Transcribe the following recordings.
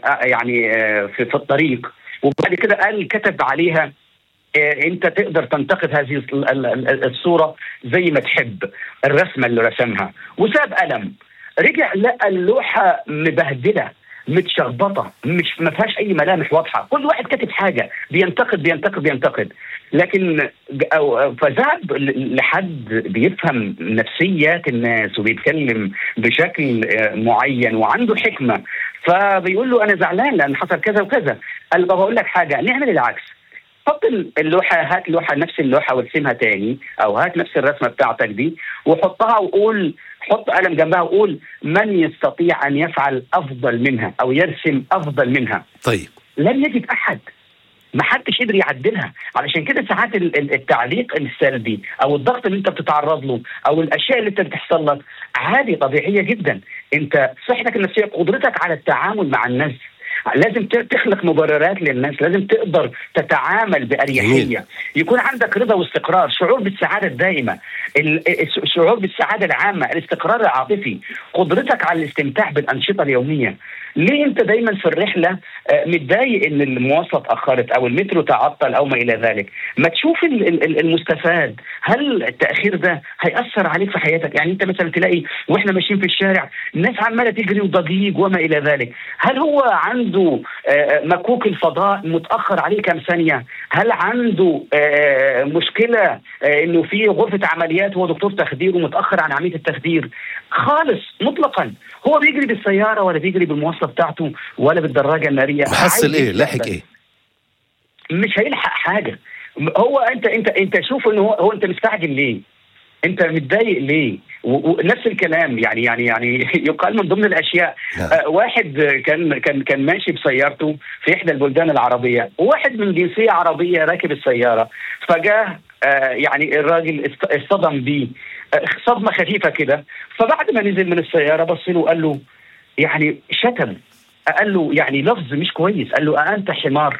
يعني في, في الطريق وبعد كده قال كتب عليها انت تقدر تنتقد هذه الصوره زي ما تحب الرسمه اللي رسمها وساب قلم رجع لقى اللوحه مبهدله متشخبطه مش ما فيهاش اي ملامح واضحه كل واحد كاتب حاجه بينتقد بينتقد بينتقد لكن فذهب لحد بيفهم نفسيات الناس وبيتكلم بشكل معين وعنده حكمه فبيقول له انا زعلان لان حصل كذا وكذا قال له بقول لك حاجه نعمل العكس حط اللوحه هات لوحه نفس اللوحه وارسمها تاني او هات نفس الرسمه بتاعتك دي وحطها وقول حط قلم جنبها وقول من يستطيع ان يفعل افضل منها او يرسم افضل منها طيب لم يجد احد ما حدش قدر يعدلها علشان كده ساعات التعليق السلبي او الضغط اللي انت بتتعرض له او الاشياء اللي انت بتحصل لك عادي طبيعيه جدا انت صحتك النفسيه قدرتك على التعامل مع الناس لازم تخلق مبررات للناس لازم تقدر تتعامل بأريحية يكون عندك رضا واستقرار شعور بالسعادة الدائمة الشعور بالسعادة العامة الاستقرار العاطفي قدرتك على الاستمتاع بالأنشطة اليومية ليه انت دايما في الرحله متضايق ان المواصله اتاخرت او المترو تعطل او ما الى ذلك ما تشوف المستفاد هل التاخير ده هياثر عليك في حياتك يعني انت مثلا تلاقي واحنا ماشيين في الشارع الناس عماله تجري وضجيج وما الى ذلك هل هو عنده مكوك الفضاء متاخر عليه كم ثانيه هل عنده مشكله انه في غرفه عمليات هو دكتور تخدير ومتاخر عن عمليه التخدير خالص مطلقا هو بيجري بالسياره ولا بيجري بالمواصله بتاعته ولا بالدراجه الناريه محصل ايه لاحق ايه مش هيلحق حاجه هو انت انت انت شوف انه هو, هو انت مستعجل ليه انت متضايق ليه ونفس الكلام يعني يعني يعني يقال من ضمن الاشياء آه واحد كان كان كان ماشي بسيارته في احدى البلدان العربيه وواحد من جنسيه عربيه راكب السياره فجاه آه يعني الراجل اصطدم بيه آه صدمه خفيفه كده فبعد ما نزل من السياره بص له وقال له يعني شتم قال له يعني لفظ مش كويس قال له أأنت حمار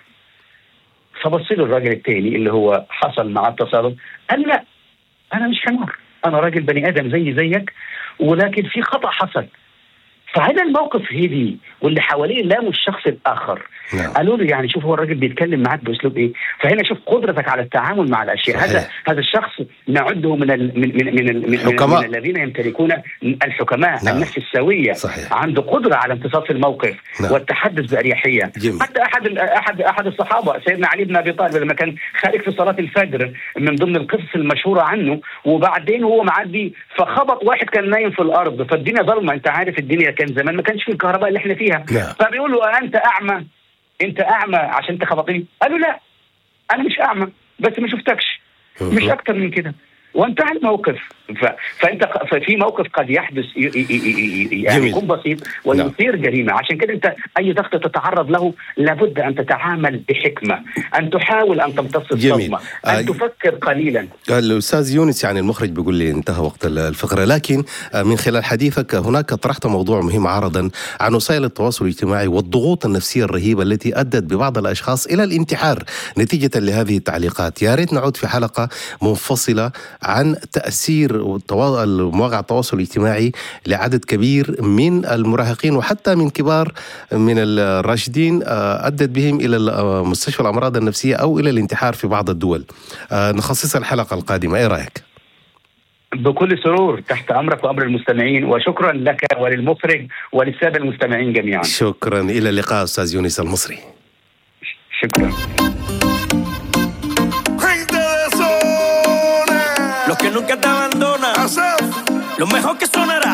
فبص له الراجل التاني اللي هو حصل معاه التصادم قال لا انا مش حمار انا راجل بني ادم زي زيك ولكن في خطا حصل فهذا الموقف هدي واللي حواليه لاموا الشخص الاخر نعم. قالوا له يعني شوف هو الراجل بيتكلم معاك باسلوب ايه فهنا شوف قدرتك على التعامل مع الاشياء صحيح. هذا هذا الشخص نعده من ال من من من, ال من, حكماء. من الذين يمتلكون الحكماء نعم. النفس السويه صحيح. عنده قدره على امتصاص الموقف نعم. والتحدث باريحيه جميل. حتى احد ال- احد احد الصحابه سيدنا علي بن ابي طالب لما كان خارج في صلاه الفجر من ضمن القصص المشهوره عنه وبعدين هو معدي فخبط واحد كان نايم في الارض فالدنيا ضلمه انت عارف الدنيا كان زمان ما كانش في الكهرباء اللي احنا فيها نعم. فبيقول له انت اعمى انت اعمى عشان انت خبطني قال له لا انا مش اعمى بس ما شفتكش مش مهم. اكتر من كده وانتهى الموقف ف... فانت ق- ففي موقف قد يحدث ي... ي... ي... ي... يعني جميل. يكون بسيط ويثير جريمه عشان كده انت اي ضغط تتعرض له لابد ان تتعامل بحكمه ان تحاول ان تمتص جميل. الصدمه آه، ان تفكر قليلا الاستاذ يونس يعني المخرج بيقول لي انتهى وقت الفقره لكن آه، من خلال حديثك هناك طرحت موضوع مهم عرضا عن وسائل التواصل الاجتماعي والضغوط النفسيه الرهيبه التي ادت ببعض الاشخاص الى الانتحار نتيجه لهذه التعليقات يا ريت نعود في حلقه منفصله عن تاثير التوا- مواقع التواصل الاجتماعي لعدد كبير من المراهقين وحتى من كبار من الراشدين آه، ادت بهم الى ال- آه، مستشفى الامراض النفسيه او الى الانتحار في بعض الدول آه، نخصص الحلقه القادمه ايه رايك بكل سرور تحت امرك وامر المستمعين وشكرا لك وللمخرج وللساده المستمعين جميعا شكرا الى اللقاء استاذ يونس المصري شكرا Gente de zona. Los que nunca te abandonan. Asaf. Lo mejor que sonará.